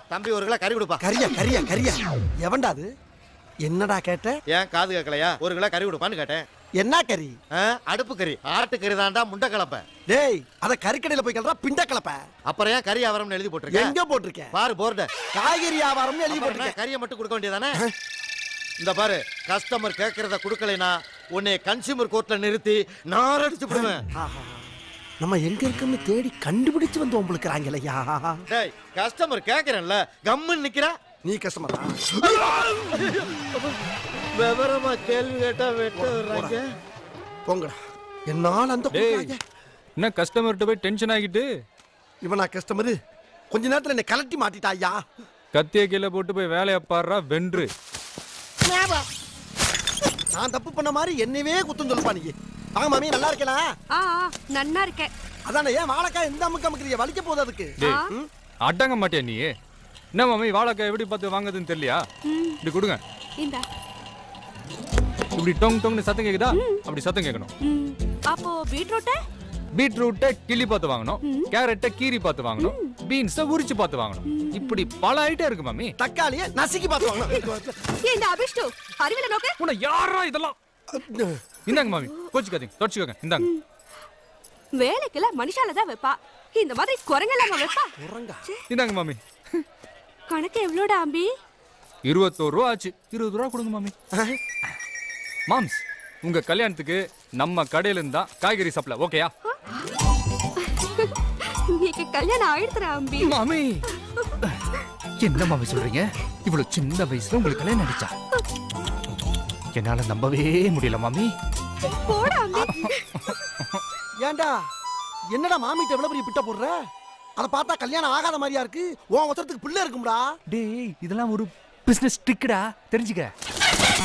தம்பி ஒரு கிலோ கறி கொடுப்பா கரியா கரியா கரியா எவன்டா அது என்னடா கேட்ட ஏன் காது கேட்கலையா ஒரு கிலோ கறி கொடுப்பான்னு கேட்டேன் என்ன கறி ஆ, அடுப்பு கறி ஆட்டு கறி தாண்டா முண்டை கலப்பை டேய் அத கறிக்கடையில போய் கேள்றா பிண்ட கலப்ப அப்புறம் ஏன் கறி வியாபாரம்னு எழுதி போட்டிருக்கேன் எங்க போட்டிருக்கேன் பாரு போர்டு காய்கறி வியாபாரம்னு எழுதி அப்புறம் போட்டிருக்கேன் என்ன, கறியை மட்டும் கொடுக்க வேண்டியதானே இந்த பாரு கஸ்டமர் கேட்கறத கொடுக்கலைனா உன்னை கன்சியூமர் கோர்ட்ல நிறுத்தி நான் அடிச்சு விடுவேன் ஆஹா. நம்ம எங்க இருக்கோம்னு தேடி கண்டுபிடிச்சு வந்து உங்களுக்குறாங்களையா டேய் கஸ்டமர் கேட்கறேன்ல கம்முன்னு நிக்கிறா நீ கஷ்டமா விவரமா கேள்வி கேட்டா வெட்ட வர்றாங்க போங்கடா என்னால அந்த டேய் கூப்பிடுறாங்க. என்ன கஸ்டமர்கிட்ட போய் டென்ஷன் ஆகிட்டு இவனா கஸ்டமரு கொஞ்ச நேரத்துல என்னை கலட்டி மாட்டிட்டா ஐயா கத்திய கீழே போட்டு போய் வேலையை பாடுறா வென்று நான் தப்பு பண்ண மாதிரி என்னையவே குத்தம் சொல்லுப்பா நீ வாங்க மாமி நல்லா இருக்கலாம் ஆ ஆ, நன்னா இருக்கேன் அதானே ஏன் வாழைக்காய் எந்த அமுக்கு அமுக்குறிய வலிக்க போகுது அதுக்கு டேய் அடங்க மாட்டியா நீ என்ன மாமி வாழைக்காய் எப்படி பார்த்து வாங்குறதுன்னு தெரியலையா இப்படி கொடுங்க இந்த இப்படி டொங் டொங்னு சத்தம் கேக்குதா அப்படி சத்தம் கேட்கணும் ம், அப்போ பீட்ரூட்ட பீட்ரூட்டை கிள்ளி பார்த்து வாங்கணும் கேரட்டை கீரி பார்த்து வாங்கணும் பீன்ஸை உரிச்சு பார்த்து வாங்கணும் இப்படி பல ஐட்டம் இருக்கு மாமி தக்காளிய நசுக்கி பார்த்து வாங்க ஏய், இந்த அபிஷ்டு அறிவில நோக்கு உன்னை யாரா இதெல்லாம் இந்தாங்க மாமி கோச்சுக்காதீங்க தொடச்சுக்கோங்க இந்தாங்க வேலைக்கெல்லாம் மனுஷால தான் வைப்பா இந்த மாதிரி குரங்கெல்லாம் வைப்பா இந்தாங்க மாமி கணக்கு எவ்வளோடா அம்பி இருபத்தோரு ரூபா ஆச்சு இருபது ரூபா கொடுங்க மாமி மாம்ஸ் உங்க கல்யாணத்துக்கு நம்ம கடையில இருந்தா காய்கறி சப்ளை ஓகேயா நீக்கு கல்யாணம் ஆயிடுத்துறா அம்பி மாமி என்ன மாமி சொல்றீங்க இவ்வளவு சின்ன வயசுல உங்களுக்கு கல்யாணம் ஆயிடுச்சா என்னால நம்பவே முடியல மாமி போடா அம்பி ஏன்டா என்னடா மாமிட்ட எவ்வளவு பெரிய பிட்ட போடுற அத பார்த்தா கல்யாணம் ஆகாத மாதிரியா இருக்கு உன் ஒருத்தருக்கு பிள்ளை இருக்கும்டா டேய் இதெல்லாம் ஒரு பிசினஸ் ட்ரிக்கடா தெரிஞ்சுக்க